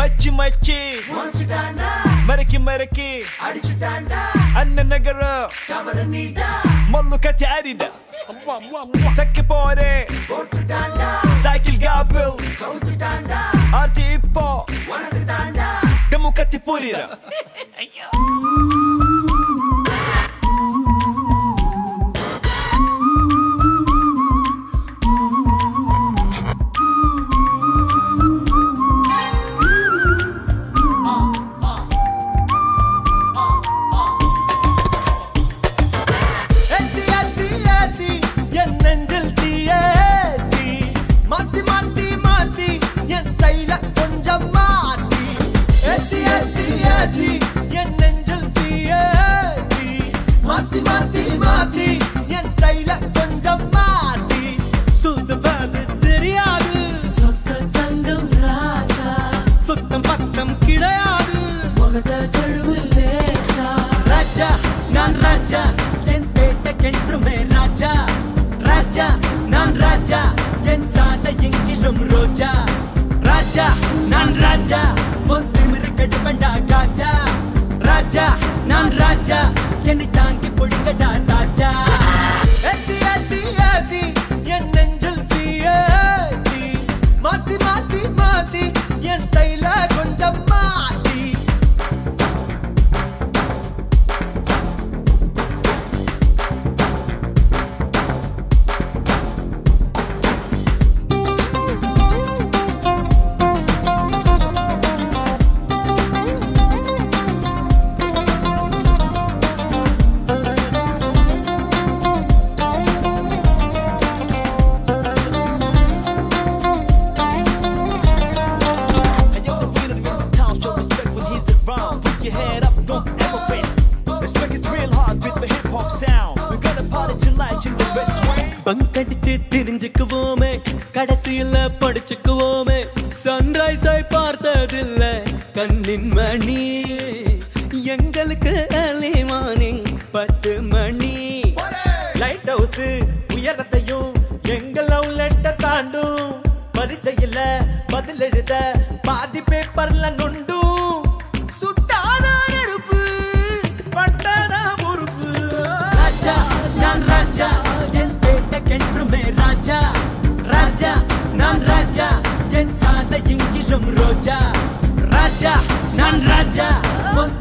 மச்சி மச்சி மறக்கி மறக்கி அண்ணன் நகரம் மல்லு கட்டி அரித சக்கி போறே சைக்கிள் காப்பில் ஆர்த்தி இப்போ டெமு கத்தி புரிற ஏத்தி ஏத்தி ஏத்தி என் நெஞ்சில் தீயேத்தி மாத்தி மாத்தி மாத்தி என் ஸ்டைல கொஞ்சம் மாத்தி ஏத்தி ஏத்தி ஏத்தி என் நெஞ்சில் தீயேத்தி மாத்தி மாத்தி மாத்தி என் ஸ்டைல கொஞ்சம் மாத்தி சுத்தவது தெரியாது சொத்த தங்கம் ராசா சுத்தம் பக்கம் கிடையாது முகத கழுவு லேசா ராஜா நான் ராஜா என் பேட்டைக்கென்றுமே ராஜா ராஜா நான் ராஜா என் சாலை எங்கிலும் ரோஜா ராஜா நான் ராஜா பொத்திமிரு கடுபண்டா காஜா ராஜா நான் ராஜா என்னை தாங்கி பொழுங்கடா ராஜா ஏத்தி ஏத்தி ஏத்தி என் நெஞ்சில் தீயேத்தி மாத்தி மாத்தி மாத்தி என் ஸ்டைல கொஞ்சம் மாத்தி And yo, the winner in the town, show respect when he's around. Put your head up, don't ever rest. Respect it real hard with the hip hop sound. We gonna party tonight in the best way. பங்கடிச்சு தெரிஞ்சுக்குவோமே கடைசியில படிச்சுக்குவோமே sunrise ஆய் பார்த்ததில்ல கண்ணின் மணி எங்களுக்கு early morning பத்து மணி light house உயரத்தையும் எங்க love letter தாண்டும் பரீட்சையில பதில் எழுத பாதி பேப்பர்ல நொண்டும் சுட்டாத நெருப்பு பட்டாத பொறுப்பு ராஜா நான் ராஜா என் பேட்டைக்கென்றுமே ராஜா ராஜா நான் ராஜா என் சாலை எங்கிலும் ரோஜா ராஜா நான் ராஜா உன்